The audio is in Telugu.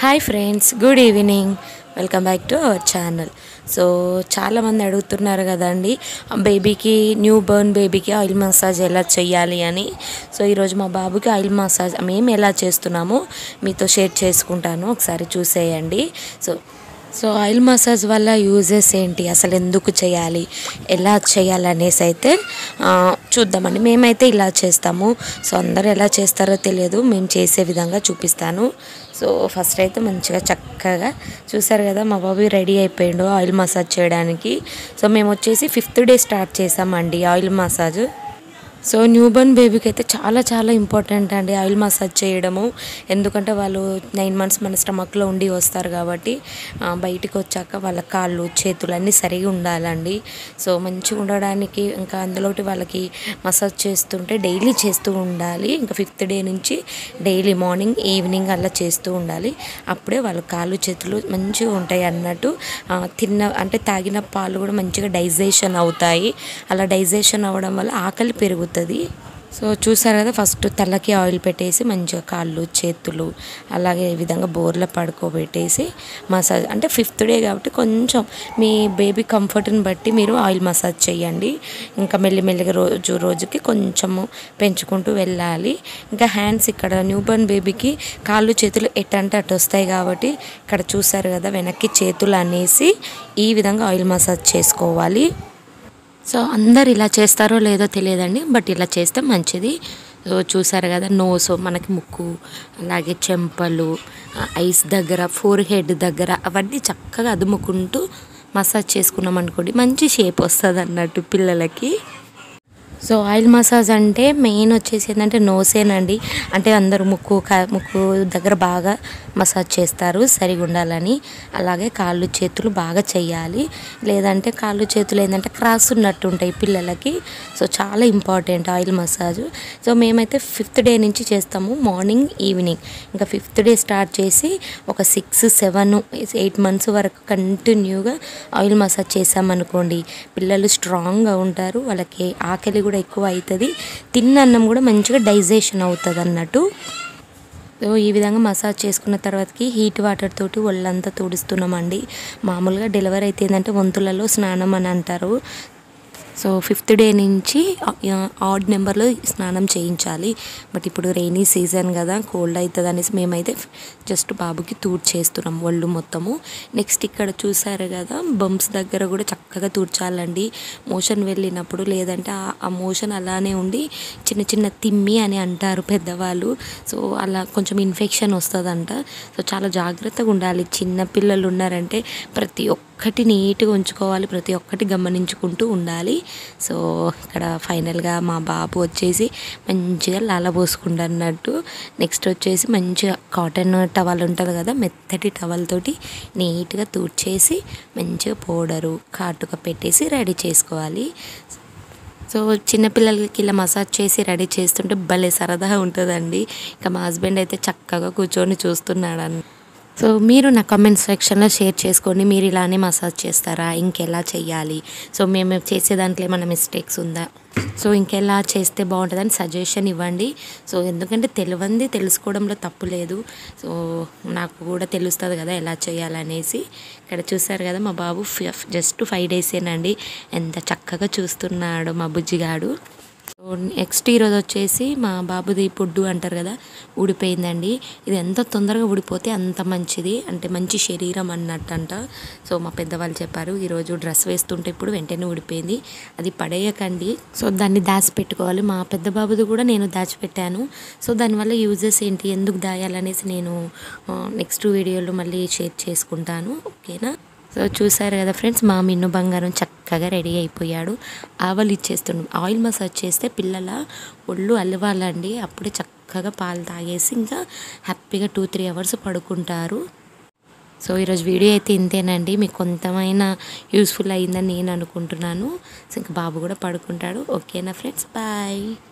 hi friends good evening welcome back to our channel so చాలామంది అడుగుతున్నారు కదండి బేబీకి న్యూ బర్న్ బేబీకి ఆయిల్ మసాజ్ ఎలా చేయాలి అని సో ఈరోజు మా బాబుకి ఆయిల్ మసాజ్ మేము ఎలా చేస్తున్నామో మీతో షేర్ చేసుకుంటాను ఒకసారి చూసేయండి సో సో ఆయిల్ మసాజ్ వల్ల యూజెస్ ఏంటి అసలు ఎందుకు చేయాలి ఎలా చేయాలి అనేసి అయితే ఆ, చూద్దామండి మేమైతే ఇలా చేస్తాము సో అందరూ ఎలా చేస్తారో తెలియదు మేము చేసే విధంగా చూపిస్తాను సో ఫస్ట్ అయితే మంచిగా చక్కగా చూసారు కదా మా బాబు రెడీ అయిపోయిండు ఆయిల్ మసాజ్ చేయడానికి సో మేము వచ్చేసి ఫిఫ్త్ డే స్టార్ట్ చేసామండి ఆయిల్ మసాజ్ సో న్యూబర్న్ బేబీకి అయితే చాలా చాలా ఇంపార్టెంట్ అండి ఆయిల్ మసాజ్ చేయడము ఎందుకంటే వాళ్ళు నైన్ మంత్స్ మన స్టమక్లో ఉండి వస్తారు కాబట్టి ఆ, బయటికి వచ్చాక వాళ్ళ కాళ్ళు చేతులు అన్నీ సరిగా ఉండాలండి సో మంచిగా ఉండడానికి ఇంకా అందులోటి వాళ్ళకి మసాజ్ చేస్తుంటే డైలీ చేస్తూ ఉండాలి ఇంకా ఫిఫ్త్ డే నుంచి డైలీ మార్నింగ్ ఈవినింగ్ అలా చేస్తూ ఉండాలి అప్పుడే వాళ్ళ కాళ్ళు చేతులు మంచిగా ఉంటాయి అన్నట్టు ఆ, తిన్న అంటే తాగిన పాలు కూడా మంచిగా డైజెషన్ అవుతాయి అలా డైజెషన్ అవ్వడం వల్ల ఆకలి పెరుగుతుంది సో చూసారు కదా ఫస్ట్ తలకి ఆయిల్ పెట్టేసి మంచిగా కాళ్ళు చేతులు అలాగే ఈ విధంగా బోర్లో పడుకోబెట్టేసి మసాజ్ అంటే ఫిఫ్త్ డే కాబట్టి కొంచెం మీ బేబీ కంఫర్ట్ని బట్టి మీరు ఆయిల్ మసాజ్ చేయండి ఇంకా మెల్లిమెల్లిగా రోజు రోజుకి కొంచెము పెంచుకుంటూ వెళ్ళాలి ఇంకా హ్యాండ్స్ ఇక్కడ న్యూబర్న్ బేబీకి కాళ్ళు చేతులు ఎట్టంటే అటు వస్తాయి కాబట్టి ఇక్కడ చూసారు కదా వెనక్కి చేతులు అనేసి ఈ విధంగా ఆయిల్ మసాజ్ చేసుకోవాలి సో అందరు ఇలా చేస్తారో లేదో తెలియదండి బట్ ఇలా చేస్తే మంచిది సో చూసారు కదా నోస్ మనకి ముక్కు అలాగే చెంపలు ఆ, ఐస్ దగ్గర ఫోర్ హెడ్ దగ్గర అవన్నీ చక్కగా అదుముకుంటూ మసాజ్ చేసుకున్నాం అనుకోండి మంచి షేప్ వస్తుంది అన్నట్టు పిల్లలకి సో ఆయిల్ మసాజ్ అంటే మెయిన్ వచ్చేసి ఏంటంటే నోసేనండి అంటే అందరూ ముక్కు కా- ముక్కు దగ్గర బాగా మసాజ్ చేస్తారు సరిగా ఉండాలని అలాగే కాళ్ళు చేతులు బాగా చేయాలి లేదంటే కాళ్ళు చేతులు ఏంటంటే క్రాస్ ఉన్నట్టు ఉంటాయి పిల్లలకి సో చాలా ఇంపార్టెంట్ ఆయిల్ మసాజ్ సో మేమైతే ఫిఫ్త్ డే నుంచి చేస్తాము మార్నింగ్ ఈవినింగ్ ఇంకా ఫిఫ్త్ డే స్టార్ట్ చేసి ఒక సిక్స్ సెవెన్ ఎయిట్ మంత్స్ వరకు కంటిన్యూగా ఆయిల్ మసాజ్ చేసామనుకోండి పిల్లలు స్ట్రాంగ్గా ఉంటారు వాళ్ళకి ఆకలి కూడా ఎక్కువ అవుతుంది తిన్న అన్నం కూడా మంచిగా డైజెషన్ అవుతుంది అన్నట్టు సో ఈ విధంగా మసాజ్ చేసుకున్న తర్వాతకి హీట్ వాటర్ తోటి ఒళ్ళంతా తుడుస్తున్నామండి మామూలుగా డెలివరీ అయితే ఏంటంటే వంతులలో స్నానం అని అంటారు సో ఫిఫ్త్ డే నుంచి ఆడ్ నెంబర్లో స్నానం చేయించాలి బట్ ఇప్పుడు రెయినీ సీజన్ కదా కోల్డ్ అవుతుంది అనేసి మేమైతే జస్ట్ బాబుకి తూడ్ చేస్తున్నాం ఒళ్ళు మొత్తము నెక్స్ట్ ఇక్కడ చూసారు కదా బంప్స్ దగ్గర కూడా చక్కగా తూడ్చాలండి మోషన్ వెళ్ళినప్పుడు లేదంటే ఆ- ఆ మోషన్ అలానే ఉండి చిన్న చిన్న తిమ్మి అని అంటారు పెద్దవాళ్ళు సో అలా కొంచెం ఇన్ఫెక్షన్ వస్తుందంట సో చాలా జాగ్రత్తగా ఉండాలి చిన్న పిల్లలు ఉన్నారంటే ప్రతి ఒక్కటి నీట్గా ఉంచుకోవాలి ప్రతి ఒక్కటి గమనించుకుంటూ ఉండాలి సో ఇక్కడ ఫైనల్గా మా బాబు వచ్చేసి మంచిగా లాలబోసుకుంటా అన్నట్టు నెక్స్ట్ వచ్చేసి మంచిగా కాటన్ టవల్ ఉంటుంది కదా మెత్తటి టవల్ తోటి నీట్గా తూడ్చేసి మంచిగా పౌడరు కాటుక పెట్టేసి రెడీ చేసుకోవాలి సో చిన్నపిల్లలకి ఇలా మసాజ్ చేసి రెడీ చేస్తుంటే భలే సరదాగా ఉంటుందండి ఇంకా మా హస్బెండ్ అయితే చక్కగా కూర్చొని చూస్తున్నాడు అన్న సో మీరు నా కామెంట్ సెక్షన్లో షేర్ చేసుకోండి మీరు ఇలానే మసాజ్ చేస్తారా ఇంకెలా చేయాలి సో మేము చేసే దాంట్లో ఏమైనా మిస్టేక్స్ ఉందా సో ఇంకెలా చేస్తే బాగుంటుందని సజెషన్ ఇవ్వండి సో ఎందుకంటే తెలియంది తెలుసుకోవడంలో తప్పు లేదు సో నాకు కూడా తెలుస్తుంది కదా ఎలా చేయాలనేసి ఇక్కడ చూసారు కదా మా బాబు జస్ట్ ఫైవ్ డేసేనండి ఎంత చక్కగా చూస్తున్నాడు మా బుజ్జిగాడు సో నెక్స్ట్ ఈరోజు వచ్చేసి మా బాబుది పొడ్డు అంటారు కదా ఊడిపోయిందండి ఇది ఎంత తొందరగా ఊడిపోతే అంత మంచిది అంటే మంచి శరీరం అన్నట్టు అంట సో మా పెద్దవాళ్ళు చెప్పారు ఈరోజు డ్రెస్ వేస్తుంటే ఇప్పుడు వెంటనే ఊడిపోయింది అది పడేయకండి సో దాన్ని దాచిపెట్టుకోవాలి మా పెద్ద బాబుది కూడా నేను దాచిపెట్టాను సో దానివల్ల యూజెస్ ఏంటి ఎందుకు దాయాలనేసి నేను నెక్స్ట్ వీడియోలో మళ్ళీ షేర్ చేసుకుంటాను ఓకేనా సో చూసారు కదా ఫ్రెండ్స్ మా మిన్ను బంగారం చక్కగా రెడీ అయిపోయాడు ఆవలు ఇచ్చేస్తున్నాం ఆయిల్ మసాజ్ చేస్తే పిల్లల ఒళ్ళు అలవాలండి అప్పుడే చక్కగా పాలు తాగేసి ఇంకా హ్యాపీగా టూ త్రీ అవర్స్ పడుకుంటారు సో ఈరోజు వీడియో అయితే ఇంతేనండి మీకు కొంతమైన యూస్ఫుల్ అయిందని నేను అనుకుంటున్నాను సో ఇంకా బాబు కూడా పడుకుంటాడు ఓకేనా ఫ్రెండ్స్ బాయ్